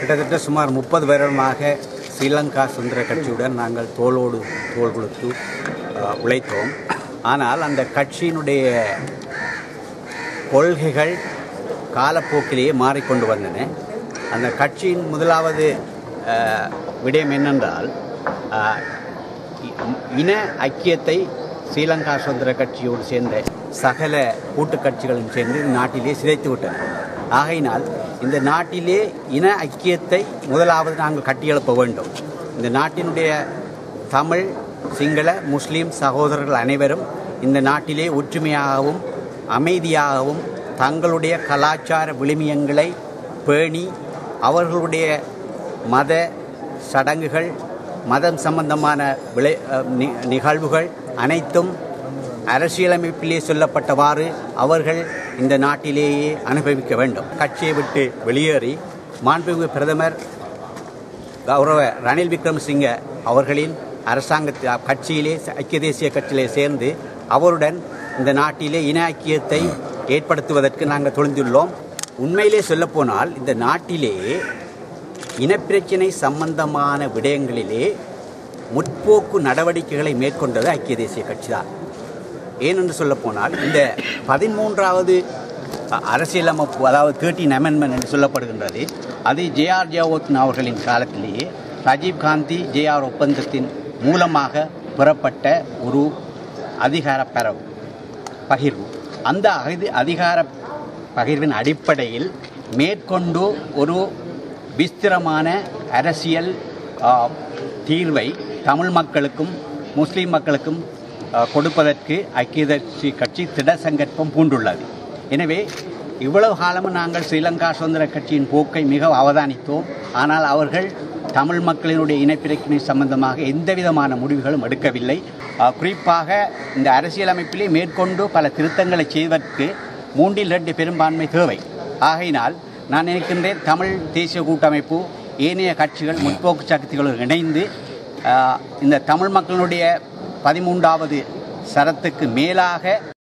கிட்டத்தட்ட சுமார் முப்பது வருடமாக ஸ்ரீலங்கா சுதந்திர கட்சியுடன் நாங்கள் தோளோடு தோள் கொடுத்து அஹ், உழைத்தோம் ஆனால் அந்த கட்சியினுடைய கொள்கைகள் காலப்போக்கிலேயே மாறிக்கொண்டு வந்தன அந்த கட்சியின் முதலாவது அஹ், விடயம் என்னென்றால் அஹ், இ- இன ஐக்கியத்தை ஸ்ரீலங்கா சுதந்திர கட்சியோடு சேர்ந்த சகல கூட்டு கட்சிகளும் சேர்ந்து இந்த நாட்டிலே சிதைத்து விட்டன ஆகையினால் இந்த நாட்டிலே இன ஐக்கியத்தை முதலாவது நாங்கள் கட்டியெழுப்ப வேண்டும் இந்த நாட்டினுடைய தமிழ் சிங்கள முஸ்லீம் சகோதரர்கள் அனைவரும் இந்த நாட்டிலே ஒற்றுமையாகவும் அமைதியாகவும் தங்களுடைய கலாச்சார விழுமியங்களை பேணி அவர்களுடைய மத சடங்குகள் மதம் சம்பந்தமான விளை அஹ், நி- நிகழ்வுகள் அனைத்தும் அரசியலமைப்பிலே சொல்லப்பட்டவாறு அவர்கள் இந்த நாட்டிலேயே அனுபவிக்க வேண்டும் கட்சியை விட்டு வெளியேறி மாண்புமிகு பிரதமர் கௌரவ ரணில் விக்ரமசிங்க அவர்களின் அரசாங்கத்தில் கட்சியிலே ஐக்கிய தேசிய கட்சியிலே சேர்ந்து அவருடன் இந்த நாட்டிலே இன ஐக்கியத்தை ஏற்படுத்துவதற்கு நாங்கள் துணிந்துள்ளோம் உண்மையிலே சொல்லப்போனால் இந்த நாட்டிலே இனப்பிரச்சினை சம்பந்தமான விடயங்களிலே முற்போக்கு நடவடிக்கைகளை மேற்கொண்டது ஐக்கிய தேசிய கட்சி தான் ஏனென்று சொல்லப்போனால் இந்த பதிமூன்றாவது அ- அரசியலமைப்பு அதாவது தேர்ட்டின் அமெண்ட்மெண்ட் என்று சொல்லப்படுகின்றது அது ஜேஆர் ஜெயவர்தன் அவர்களின் காலத்திலேயே ராஜீவ்காந்தி ஜேஆர் ஒப்பந்தத்தின் மூலமாக பெறப்பட்ட ஒரு அதிகார பரவு பகிர்வு அந்த அதி அதிகார பகிர்வின் அடிப்படையில் மேற்கொண்டு ஒரு விஸ்திரமான அரசியல் ஆ, தீர்வை தமிழ் மக்களுக்கும் முஸ்லீம் மக்களுக்கும் ஆ, கொடுப்பதற்கு ஐக்கிய தேசிய கட்சி திட சங்கற்பம் பூண்டுள்ளது எனவே இவ்வளவு காலமும் நாங்கள் ஸ்ரீலங்கா சுதந்திர கட்சியின் போக்கை மிக அவதானித்தோம் ஆனால் அவர்கள் தமிழ் மக்களினுடைய இனப்பிரச்சினை சம்பந்தமாக எந்த விதமான முடிவுகளும் எடுக்கவில்லை ஆ, குறிப்பாக இந்த அரசியலமைப்பிலே மேற்கொண்டு பல திருத்தங்களை செய்வதற்கு மூன்றில் இரண்டு பெரும்பான்மை தேவை ஆகையினால் நான் நினைக்கின்றேன் தமிழ் தேசிய கூட்டமைப்பு ஏனைய கட்சிகள் முற்போக்கு சக்திகளுடன் இணைந்து ஆ, இந்த தமிழ் மக்களுடைய பதிமூன்றாவது சரத்துக்கு மேலாக